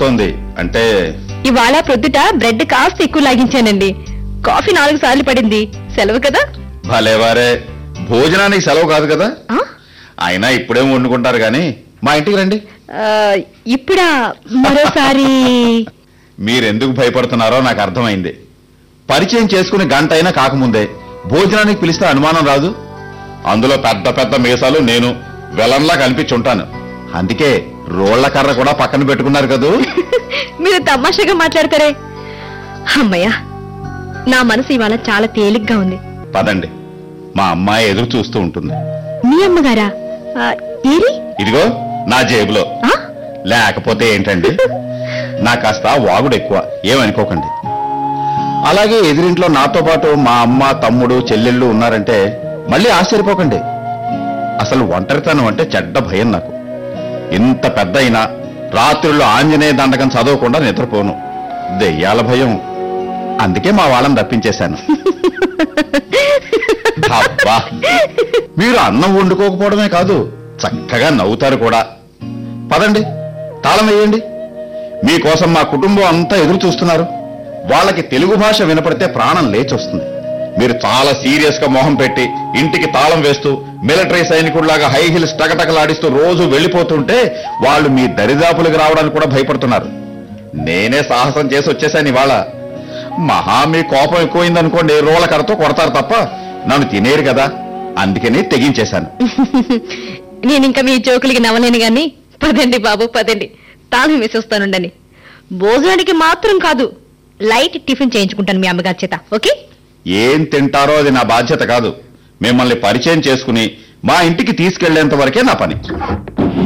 వస్తోంది అంటే ఇవాళ ప్రొద్దుట బ్రెడ్ కాస్త ఎక్కువ లాగించానండి కాఫీ నాలుగు సార్లు పడింది సెలవు కదా భలేవారే భోజనానికి సెలవు కాదు కదా ఆ? అయినా ఇప్పుడేం వండుకుంటారు కానీ మా ఇంటికి రండి ఆ, ఇప్పుడా మరోసారి మీరెందుకు భయపడుతున్నారో నాకు అర్థమైంది పరిచయం చేసుకుని గంట అయినా కాకముందే భోజనానికి పిలిస్తే అనుమానం రాదు అందులో పెద్ద పెద్ద మీసాలు నేను వెలంలా కనిపించుంటాను అందుకే రోళ్ల కర్ర కూడా పక్కన పెట్టుకున్నారు కదూ మీరు తమాషాగా మాట్లాడతారే అమ్మయ్యా నా మనసు ఇవాళ చాలా తేలిగ్గా ఉంది పదండి మా అమ్మాయి ఎదురు చూస్తూ ఉంటుంది మీ అమ్మగారా ఆ, ఏరి ఇదిగో నా జేబులో ఆ? లేకపోతే ఏంటండి నా కాస్త వాగుడు ఎక్కువ ఏమనుకోకండి అలాగే ఎదురింట్లో నాతో పాటు మా అమ్మ తమ్ముడు చెల్లెళ్ళు ఉన్నారంటే మళ్ళీ ఆశ్చర్యపోకండి అసలు ఒంటరితనం అంటే చెడ్డ భయం నాకు ఇంత పెద్ద అయినా రాత్రుల్లో ఆంజనేయ దండకం చదవకుండా నిద్రపోను దెయ్యాల భయం అందుకే మా వాళ్ళని తప్పించేశాను అబ్బా మీరు అన్నం వండుకోకపోవడమే కాదు చక్కగా నవ్వుతారు కూడా పదండి తాళం వేయండి మీకోసం మా కుటుంబం అంతా ఎదురు చూస్తున్నారు వాళ్ళకి తెలుగు భాష వినపడితే ప్రాణం లేచొస్తుంది మీరు చాలా సీరియస్ గా మొహం పెట్టి ఇంటికి తాళం వేస్తూ మిలిటరీ సైనికుడిలాగా హై హిల్స్ టకటకలాడిస్తూ రోజు వెళ్ళిపోతుంటే వాళ్ళు మీ దరిదాపులకు రావడానికి కూడా భయపడుతున్నారు నేనే సాహసం చేసి వచ్చేసాను ఇవాళ మహా మీ కోపం ఎక్కువైందనుకోండి రోళ్ళ కడతో కొడతారు తప్ప నన్ను తినేరు కదా అందుకని తెగించేశాను నేను ఇంకా మీ జోకులకి నవ్వలేను గాని పదండి బాబు పదండి తాళం వేసేస్తానుండని భోజనానికి మాత్రం కాదు లైట్ టిఫిన్ చేయించుకుంటాను మీ అమ్మగారి చేత ఓకే ఏం తింటారో అది నా బాధ్యత కాదు మిమ్మల్ని పరిచయం చేసుకుని మా ఇంటికి తీసుకెళ్లేంత వరకే నా పని